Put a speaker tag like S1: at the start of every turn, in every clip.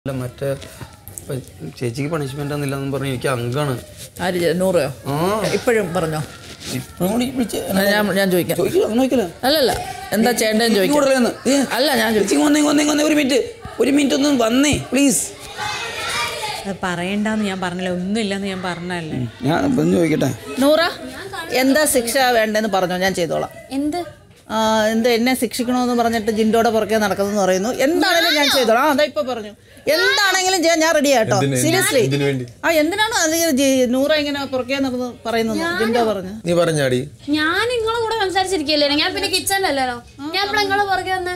S1: അല്ല മറ്റേ ഇപ്പൊ ചേച്ചിക്ക് പണിഷ്മെന്റ് ഒന്നുമില്ലെന്ന് പറഞ്ഞ് എനിക്ക് അങ്കാണ്
S2: ആര് ചെയ്ത- നൂറോ
S1: ആ
S2: ഇപ്പോഴും പറഞ്ഞോ
S1: ഇപ്പഴും കൂടി വിളിച്ച്
S2: എന്നാ ഞാൻ ഞാൻ ചോദിക്കാം
S1: ചോദിക്കില്ല അങ്ങനെ നോക്കില്ല
S2: അല്ലല്ല എന്താ ചെയ്യേണ്ടതെന്ന് ചോദിക്കാം
S1: കൂടുതലെന്ന്
S2: അല്ല ഞാൻ ചോദിക്കാം
S1: ചേച്ചിക്ക് വന്നേ വന്നേ വന്നേ ഒരു മിനിറ്റ് ഒരു മിനിറ്റ് ഒന്ന് വന്നേ പ്ലീസ്
S3: അത് പറയണ്ടെന്ന് ഞാൻ പറഞ്ഞില്ല ഒന്നുമില്ലെന്ന് ഞാൻ പറഞ്ഞല്ലേ
S1: ഞാൻ ഇപ്പം ചോദിക്കട്ടെ
S2: നൂറ എന്താ ശിക്ഷ വേണ്ടതെന്ന് പറഞ്ഞോ ഞാൻ ചെയ്തോളാം
S4: എന്ത്
S2: ആ, എന്ത് എന്നെ ശിക്ഷിക്കണമെന്ന് പറഞ്ഞിട്ട് ജിൻഡോടെ പുറകെ നടക്കുന്നു പറയുന്നു എന്താണെങ്കിലും ഞാൻ ചെയ്തോളാം ആ അതാ ഇപ്പൊ പറഞ്ഞു എന്താണെങ്കിലും ചെയ്യാൻ ഞാൻ റെഡി ആട്ടോ സീരിയസ്ലി ആ എന്തിനാണ് അത് ജി- നൂറ ഇങ്ങനെ പുറകെ നടന്ന് പറയുന്നത് ജിൻഡോ പറഞ്ഞു
S5: നീ പറഞ്ഞാടി
S4: ഞാൻ നിങ്ങളെ കൂടെ സംസാരിച്ചിരിക്കല്ലേ ഞാൻ പിന്നെ കിച്ചണിലല്ലോ ഞാൻ ഇപ്പോൾ നിങ്ങളെ പുറകെ വന്നേ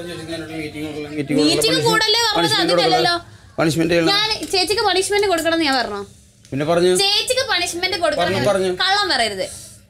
S4: മീറ്റിംഗ് കൂടല്ലേ പറഞ്ഞത് അതിനല്ലല്ലോ
S1: പണിഷ്മെന്റ്
S4: ഞാൻ ചേച്ചിക്ക് പണിഷ്മെന്റ് കൊടുക്കണം എന്ന് ഞാൻ പറഞ്ഞു
S1: പിന്നെ പറഞ്ഞു
S4: ചേച്ചിക്ക് പണിഷ്മെന്റ് കൊടുക്കണം
S1: പറഞ്ഞു, പറഞ്ഞു.
S4: കള്ളം പറയരുത്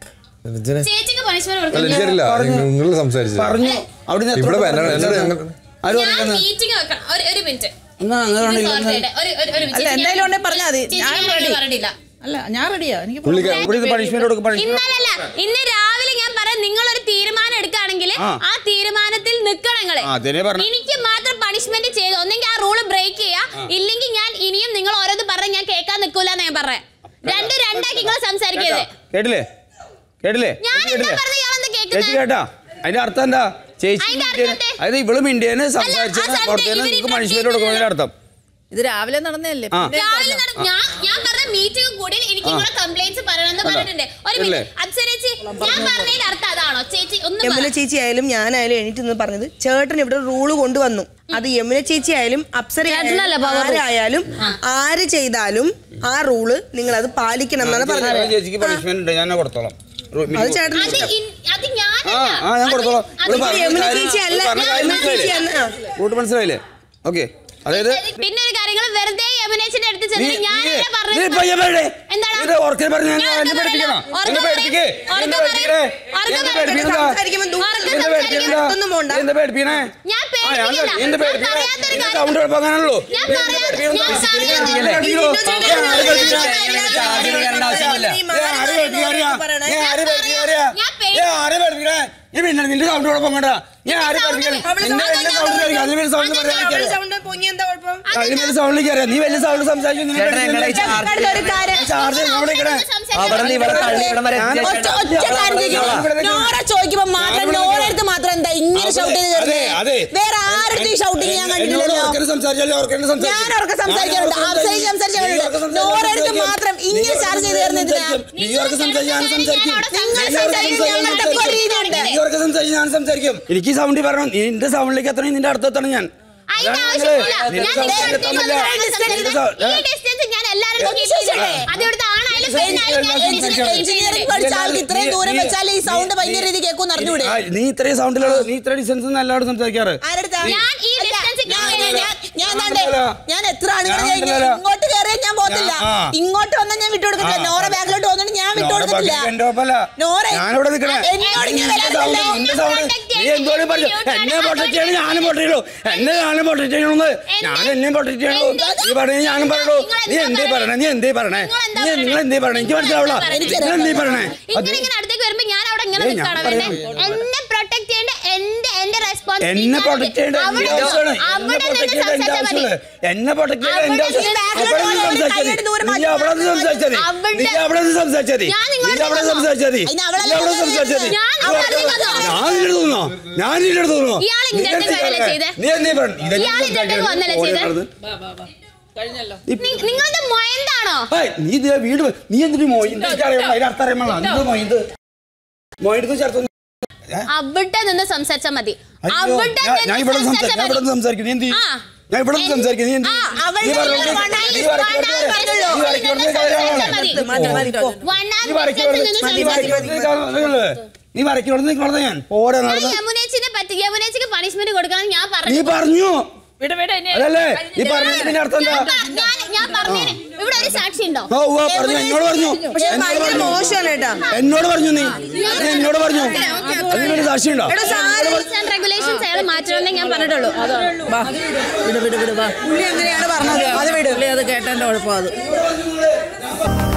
S5: രഞ്ജനെ
S4: ചേച്ചിക്ക് പണിഷ്മെന്റ്
S5: അല്ല
S4: കൊടുക്കണം
S5: എനിക്കറിയില്ല നിങ്ങൾ സംസാരിച്ചു
S1: പറഞ്ഞു അവിടെ
S5: ഇവിടെ എന്നോട് എന്നോട് ഞങ്ങൾ
S1: ആര്
S4: ഞാൻ
S1: പറയുന്നത്
S4: മീറ്റിംഗ് വെക്കണം ഒരു ഒരു മിനിറ്റ്
S1: എന്നാ അങ്ങനെ
S4: Sorry,
S1: കാണില്ല
S4: ഒരു ഒരു ഒരു
S2: അല്ല എന്തായാലും ഉണ്ടെങ്കിൽ പറഞ്ഞാൽ മതി
S4: ചേച്ചി
S2: ഞാൻ
S4: ഞാൻ
S2: റെഡി
S4: പറഞ്ഞില്ല
S2: അല്ല ഞാൻ റെഡിയാ എനിക്ക്
S5: പുള്ളിക്ക്
S1: ഇവിടെ ഇത് പണിഷ്മെന്റ് കൊടുക്കും പണിഷ്മെന്റ്
S4: ഇന്നലല്ല ഇന്ന് രാവിലെ ഞാൻ പറയാം നിങ്ങൾ ഒരു തീരുമാനം എടുക്കുകയാണെങ്കിൽ
S1: ആ.
S4: ആ തീരുമാനത്തിൽ നിൽക്കണം നിങ്ങള്
S1: ആ, അതിനെ പറഞ്ഞു.
S4: എനിക്ക് മാത്രം പണിഷ്മെന്റ് ചെയ്തു ഒന്നെങ്കിൽ ആ റൂള് ബ്രേക്ക് ചെയ്യാ ഇല്ലെങ്കിൽ ഞാൻ ഇനിയും നിങ്ങൾ ഓരോന്ന് പറഞ്ഞ ഞാൻ കേൾക്കാൻ നിൽക്കൂല ഞാൻ പറയാം രണ്ടും രണ്ടാക്കി നിങ്ങൾ സംസാരിക്കരുത്
S1: കേട്ടില്ലേ കേട്ടില്ലേ
S4: ഞാൻ
S1: ചേച്ചി
S4: എന്താ
S1: കേട്ടില്ലേ
S4: പറഞ്ഞ ഇയാളെന്താ
S1: ചേച്ചി
S4: കേൾക്കുന്നത്
S1: കേട്ടാ അതിന്റെ അർത്ഥം എന്താ ചേച്ചി
S4: അതിന്റെ
S1: മിണ്ടിയേന്
S4: അർത്ഥം എന്താ?
S1: അതായത് ഇവള് മിണ്ടിയേന്
S4: ആ
S1: സംസാരിച്ചതിന്
S4: സമയത്ത്
S1: പുറത്തേന്
S4: ഇവര്
S1: നിങ്ങൾക്ക്
S4: interrupt
S1: പണിഷ്മെന്റ് കൊടുക്കുന്നതിന്റെ അർത്ഥം
S2: ഇത് രാവിലെ നടന്നതല്ലേ
S1: ആ.
S2: പിന്നെ
S4: രാവിലെ നട- ഞാൻ ഞാൻ പറഞ്ഞ മീറ്റിംഗ് കൂടി എനിക്ക് നിങ്ങളെ കംപ്ലൈന്റ്സ് പറയണമെന്ന് പറഞ്ഞിട്ടുണ്ട് ഒരു
S1: ഇല്ലേ?
S4: മിനിറ്റ് അപ്സരേച്ചി ഞാൻ പറഞ്ഞതിന്റെ അർത്ഥം അതാണോ ചേച്ചി ഒന്ന്
S6: യമുന
S4: പറ.
S6: ചേച്ചി ആയാലും ഞാനായാലും എണീറ്റ് നിന്ന് പറഞ്ഞത് ചേട്ടൻ ഇവിടെ റൂള് കൊണ്ടുവന്നു അത് യമുന ചേച്ചി ആയാലും അപ്സര
S4: ചേട്ടനല്ല power.
S6: ആരായാലും ആര് ചെയ്താലും ആ റൂള് നിങ്ങൾ അത് പാലിക്കണം എന്നാണ് പറഞ്ഞത്
S1: ചേച്ചിക്ക് പണിഷ്മെന്റ് ഉണ്ട് ഞാൻ കൊടുത്തോളാം
S6: അത് ചേട്ടൻ
S4: അത് ഇൻ- അത് ഞാൻ
S1: ആ ആ ഞാൻ കൊടുത്തോളാം
S4: അത്
S1: ഇവിടെ പറഞ്ഞ
S6: യമുന
S1: കാര്യം-
S6: ചേച്ചി അല്ല,
S1: ഇവിടെ പറഞ്ഞ കാര്യം
S6: യമുന ചേച്ചി
S1: മനസ്സിലായില്ലേ?
S6: അല്ല.
S1: റൂട്ട് മനസ്സിലായില്ലേ ഓക്കെ അതായത്
S4: പിന്നെ ഒരു കാര്യങ്ങൾ വെറുതെ യമനേച്ചിന്റെ അടുത്ത് ചെന്ന്
S1: നീ-
S4: ഞാൻ
S1: നീ-
S4: എന്താ
S1: നീ
S4: പറഞ്ഞത്?
S1: പയ്യെ പറയണേ.
S4: എന്താണ്?
S1: ഇത് ഓർക്കെ പറഞ്ഞ് ഞാൻ
S4: ഞാൻ
S1: എന്നെ
S4: എന്താ
S1: പേടിപ്പിക്കണോ?
S4: പറയുന്നത്?
S1: എന്നെ
S4: ഓർക്കെ
S1: പേടിപ്പിക്കേ?
S4: പറയ്.
S1: എന്നെ
S4: ഓർക്കെ
S1: പേടിപ്പിക്കണേ?
S4: പറയ്.
S1: എന്നെ
S4: ഓർക്കെ
S1: പേടിപ്പിക്കണതാ?
S6: സംസാരിക്കുമ്പോൾ ദൂ-
S4: ഓർക്കെ
S1: എന്നെ പേടിപ്പിക്കണതാ?
S6: ഒന്നും പോണ്ട.
S1: എന്നെ പേടിപ്പിക്കണേ?
S4: ഞാൻ
S1: ആ, ഞാൻ
S4: പേടിപ്പിക്കില്ല.
S1: എന്നെ
S4: ഞാൻ
S1: പേടിപ്പിക്കണേ?
S4: പറയാത്തൊരു
S1: എന്റെ
S4: കാര്യം-
S1: സൗണ്ട് കുഴപ്പമാകാനുള്ളൂ.
S4: ഞാൻ
S1: എന്നെ
S4: പറയാ-
S1: പേടിപ്പിക്കണതാ?
S4: ഞാൻ
S1: എന്നെ
S4: പറയാം.
S1: പേടിപ്പിക്കണേ?
S6: ഇതിന്റെ ചേട്ടൻ
S1: ഞാൻ ആരെ പേടിപ്പിക്കണേ?
S6: ഞാൻ
S1: ഞാൻ ആരെ പേടിപ്പിക്കണേ? ആവശ്യമില്ല.
S6: നീ
S1: ഞാൻ ആരെ പേടിപ്പിക്കാറിയാ?
S6: പറയണേ.
S1: ഞാൻ ആരെ പേടിപ്പിക്കാറിയാ?
S4: ഞാൻ പേടി-
S1: ഞാൻ ആരെ പേടിപ്പിക്കണേ? നീ പിന്നെ നിന്റെ സൗണ്ട് കുഴപ്പമാകണ്ട ഞാൻ ആരെ പേടിപ്പിക്കണേ
S6: അവള്
S1: നിന്റെ
S6: sound
S1: വലിയ സൗണ്ട് കേൾക്കാം അതിന് വലിയ സൗണ്ട് പറയാൻ
S6: അവളുടെ സൗണ്ട് പൊങ്ങി എന്താ കുഴപ്പം
S1: അതിന് വലിയ സൗണ്ടിലേക്ക് അറിയാം നീ വലിയ സൗണ്ട് സംസാരിക്കും നിന്നെ പേടിപ്പിക്കണ്ടേ?
S6: ചേട്ടൻ്റെ ഒരു കാര്യം
S1: ചാർജ് അവിടെ ഇരിക്കണേ.
S4: അവിടെ
S1: നിന്ന് ഇവിടെ തള്ളി ഇവിടം വരെ
S6: ഞാൻ
S1: എത്തിച്ച
S6: ഒറ്റ- ഒറ്റ കാര്യം ചോദിക്കാം. നോറ ചോദിക്കുമ്പോ മാത്രം നോറടുത്ത് മാത്രം എന്താ ഇങ്ങനെ ഷൗട്ട് ചെയ്ത്
S1: അതെ,
S6: കയറുന്നത്?
S1: അതെ.
S6: വേറെ ആരുടെ ഷൗട്ടിങ് ഞാൻ
S1: എന്നോട്
S6: കണ്ടിട്ടില്ലല്ലോ
S1: ഓർക്കനെ സംസാരിച്ചാലേ ഓർക്കനെ സംസാരിക്കും.
S6: ഞാൻ അവർക്ക് സംസാരിക്കാറുണ്ട്
S1: ഞാൻ അവർക്ക്
S6: അവസരം സംസാരിക്കാറുണ്ട്
S1: നീ അവർക്ക് സംസാരിക്കും.
S6: നോറടുത്ത് മാത്രം ഇങ്ങനെ ചാർജ് ചെയ്ത് കയറുന്നത് എന്തിനാ
S1: നീ അവർക്ക് സംസാരിക്കും ഞാൻ സംസാരിക്കും
S6: നിങ്ങൾ
S1: നീ അവർക്ക്
S6: സംസാരിക്കും
S1: സംസാരിക്കും, ഞാൻ
S6: ഞങ്ങളുടെ ഒരു രീതിയുണ്ട്
S1: നീ അവർക്ക് സംസാരിക്കും ഞാൻ സംസാരിക്കും എനിക്ക് സൗണ്ടിൽ പറയണം നിന്റെ സൗണ്ടിലേക്ക് എത്തണം നിന്റെ അടുത്ത് എത്തണം ഞാൻ
S4: അതിന്റെ
S1: അതാണ്
S4: ആവശ്യമില്ല.
S1: നിന്റെ
S4: ഞാൻ
S1: സൗണ്ടിലേക്ക്
S4: നിങ്ങളുടെ
S1: എത്താൻ പറ്റില്ല.
S4: അടുത്തേക്ക്
S1: നിന്റെ
S4: വന്ന്
S1: സൗ-
S4: ഈ distance ഞാൻ എല്ലാവരും നോക്കി ഇരിക്കുകയാണ്. അത് ഇവിടുത്തെ ആണായാലും പെണ്ണായാലും ഞാൻ
S1: സംസാരിക്കാം.
S6: എഞ്ചിനീയറിംഗ് പഠിച്ച ആൾക്ക് ഇത്രയും ദൂരം വെച്ചാൽ ഈ സൗണ്ട് ഭയങ്കര രീതി കേൾക്കും അറിഞ്ഞൂടെ
S1: ആ, നീ ഇത്രയും സൗണ്ടിലാണ് നീ ഇത്ര ഡിസ്റ്റൻസ് എല്ലാവരും സംസാരിക്കാറ്
S6: ആരെടുത്താ
S4: ഞാൻ ഈ distance
S6: ഞാൻ
S4: ഞാൻ
S6: ഞാൻ- ഞാൻ
S1: ഞാൻ
S6: ദാണ്ടെ,
S1: ഉണ്ടല്ലോ.
S6: ഞാൻ എത്ര ആണുങ്ങൾ
S1: ഞാൻ ഉണ്ടല്ലോ.
S6: ഇങ്ങോട്ട് കയറിയാൽ ഞാൻ പോകത്തില്ല
S1: ആ.
S6: ഇങ്ങോട്ട് വന്നാൽ ഞാൻ വിട്ടുകൊടുക്കത്തില്ല
S1: ആ.
S6: നോറ ബാഗിലോട്ട് വന്നിട്ട് ഞാൻ വിട്ടുകൊടുക്കത്തില്ല
S1: എന്റെ ഒപ്പല്ല
S6: നോറ
S1: ഞാനിവിടെ നിൽക്കണേ
S6: എന്നോട് ഇങ്ങനെ
S1: നിന്റെ സൗണ്ട്
S6: വരാറില്ലല്ലോ.
S1: നിന്റെ സൗണ്ട് നീ എന്തോരം പറഞ്ഞു എന്നെ പ്രൊട്ടക്ട് ചെയ്യണം ഞാനും പ്രൊട്ടക്ട് ചെയ്യണു എന്നെ ഞാനും പ്രൊട്ടക്ട് ചെയ്യണമെന്ന് ഞാൻ എന്നെ പ്രൊട്ടക്ട് ചെയ്യണു നീ പറഞ്ഞ ഞാനും പറയണു നീ എന്തേ പറയണേ നീ എന്തേ പറയണേ നീ നിങ്ങൾ എന്തേ പറയണേ എനിക്ക് മനസ്സിലാവില്ല നിങ്ങൾ എന്തേ പറയണേ അത്
S4: ഇങ്ങനെ ഇങ്ങനെ അടുത്തേക്ക് വരുമ്പോ ഞാൻ അവിടെ ഇങ്ങനെ
S1: ഏയ്, ഞാൻ
S4: നിൽക്കണം
S1: പറയാം.
S4: എന്നെ പ്രൊട്ടക്ട് ചെയ്യേണ്ട എന്റെ എന്റെ റെസ്പോൺസിബിലിറ്റി
S1: എന്നെ പ്രൊട്ടക്ട് ചെയ്യേണ്ട എന്റെ ആവശ്യമാണ് എന്നെ പ്രൊട്ടക്ട് ചെയ്യേണ്ട എന്റെ ആവശ്യമാണ് എന്നെ പ്രൊട്ടക്ട് ചെയ്യേണ്ട എന്റെ ആവശ്യം അവിടെ നിന്ന് സംസാരിച്ചാൽ മതി. നീ അവിടെ നിന്ന് സംസാരിച്ചാൽ മതി. നീ അവിടെ നിന്ന് സംസാരിച്ചാൽ മതി.
S4: ഞാൻ
S1: നീ
S4: നിങ്ങളോട്
S1: അവിടെ നിന്ന് സംസാരിച്ചാൽ മതി.
S6: അതിന് അവളല്ലേ
S1: നീ അവിടെ നിന്ന് സംസാരിച്ചാൽ മതി.
S6: ഞാൻ
S1: നീ അവിടെ
S4: പറഞ്ഞത്
S1: നിന്ന് ഞാൻ നിന്റെ അടുത്ത് നിന്നോ? ഞാൻ നിന്റെ അടുത്ത് നിന്നോ?
S4: ഇയാൾ
S1: നീ
S4: ഇങ്ങോട്ട്
S1: എന്ത്
S4: വരല്ലേ
S1: ചെയ്തേ?
S4: ചെയ്തേ?
S1: നീ എന്തേ പറഞ്ഞു? ഇതെന്നെ
S4: ഇയാൾ ഇങ്ങോട്ട്
S1: സംസാരിക്കാൻ
S4: വന്നല്ലേ
S1: ഓടി
S4: ചെയ്തേ?
S1: നടന്ന്.
S2: കഴിഞ്ഞല്ലോ
S4: നി- നിങ്ങളുടെ മൊയന്താണോ
S1: ഏയ്, നീ ഇത് വീട് വ- നീ എന്തിനു മൊയ്ത് അറിയാമോ അതിന്റെ അർത്ഥം അറിയാമോ എന്ത് മൊയ്ത് മൊയ്ത് ചേർത്ത്
S4: അവിടെ നിന്ന് സംസാരിച്ചാൽ മതി
S1: അയ്യോ,
S4: അവിടെ
S1: ഞാൻ- ഞാൻ ഇവിടെ
S4: നിന്ന്
S1: സംസാരിക്കും ഞാൻ ഇവിടെ നിന്ന് സംസാരിക്കും നീ എന്ത് ചെയ്യും?
S4: ആ.
S1: ഞാൻ ഇവിടെ നിന്ന് സംസാരിക്കും നീ എന്ത്
S4: ആ,
S1: ചെയ്യും?
S6: അവളുടെ
S1: നീ പറഞ്ഞു,
S6: ഒരു
S1: നീ
S6: one
S1: നീ
S6: night
S1: വരയ്ക്ക്
S6: stand
S1: കൊടുത്തേ.
S6: പറഞ്ഞല്ലോ.
S1: നീ വരയ്ക്ക് കൊടുത്തേ കാര്യമാണ്.
S4: മതി.
S6: മതി മതി പോ
S4: One hour
S1: നീ വരയ്ക്ക്
S4: distance
S1: കൊടുത്തേ.
S4: നിന്ന്
S1: നീ
S4: സംസാരിക്കും.
S1: വരയ്ക്ക് കൊടുത്തേ കാര്യമുള്ളൂ. നീ വരയ്ക്ക് കൊടുത്തേ നിൽക്കണത് ഞാൻ ഓടെ
S4: ഞാൻ
S1: നടന്ന്
S4: യമുനേച്ചിനെ പറ്റി യമുനേച്ചിക്ക് പണിഷ്മെന്റ് കൊടുക്കണം ഞാൻ
S1: നീ
S4: പറഞ്ഞു
S1: പറഞ്ഞു
S2: വിട വിട ഇനി
S1: അതല്ലേ ഈ പറഞ്ഞതിന്റെ അർത്ഥം എന്താ
S4: ഞാൻ പ- ഞാൻ ഞാൻ പറഞ്ഞേനെ ഇവിടെ ഒരു സാക്ഷി ഉണ്ടോ
S1: ഓ ഓ പറഞ്ഞു എന്നോട് പറഞ്ഞു
S6: പക്ഷെ
S1: എന്നോട്
S6: ഭയങ്കര
S1: പറഞ്ഞു.
S6: മോശമാണ് കേട്ടാ
S1: എന്നോട് പറഞ്ഞു നീ നീ എന്നോട് പറഞ്ഞു അതിനൊരു സാക്ഷിയുണ്ടോ
S4: റെഗുലേഷൻസ് അയാൾ മാറ്റണമെന്നേ ഞാൻ പറഞ്ഞിട്ടുള്ളൂ
S2: വാ വിട് വിട് വിട് വാ
S6: പുള്ളി അങ്ങനെയാണ് പറഞ്ഞത് അത് വിട്
S2: പുള്ളി അത് കേട്ടതിന്റെ കുഴപ്പം അത്